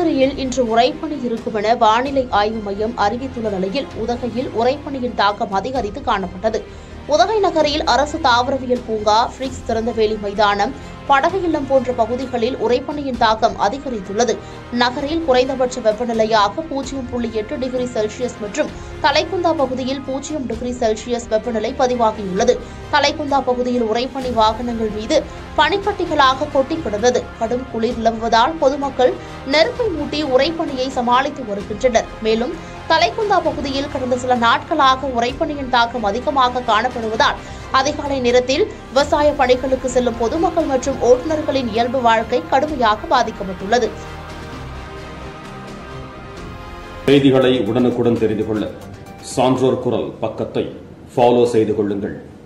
நீலகிரியில் இன்று உறைபனி இருக்கும் என வானிலை ஆய்வு மையம் அறிவித்துள்ள நிலையில் உதகையில் உறைபனியின் தாக்கம் அதிகரித்து காணப்பட்டது உதகை நகரில் அரசு தாவரவியல் பூங்கா ஃப்ரிக்ஸ் திறந்தவெளி மைதானம் படகு இல்லம் போன்ற பகுதிகளில் உறைபனியின் தாக்கம் அதிகரித்துள்ளது நகரில் குறைந்தபட்ச வெப்பநிலையாக பூஜ்ஜியம் புள்ளி எட்டு டிகிரி செல்சியஸ் மற்றும் தலைக்குந்தா பகுதியில் பூஜ்ஜியம் டிகிரி செல்சியஸ் வெப்பநிலை பதிவாகியுள்ளது தலைக்குந்தா பகுதியில் உறைபனி வாகனங்கள் மீது பனிக்கட்டிகளாக கொட்டி கிடந்தது கடும் குளிர் நிலவுவதால் பொதுமக்கள் நெருப்பை மூட்டி உறைபனியை சமாளித்து வருகின்றனர் மேலும் தலைக்குந்தா பகுதியில் கடந்த சில நாட்களாக உறைபனியின் தாக்கம் அதிகமாக காணப்படுவதால் அதிகாலை நேரத்தில் விவசாய பணிகளுக்கு செல்லும் பொதுமக்கள் மற்றும் ஓட்டுநர்களின் இயல்பு வாழ்க்கை கடுமையாக பாதிக்கப்பட்டுள்ளது செய்திகளை உடனுக்குடன் தெரிந்து கொள்ள சான்றோர் குரல் பக்கத்தை ஃபாலோ செய்து கொள்ளுங்கள்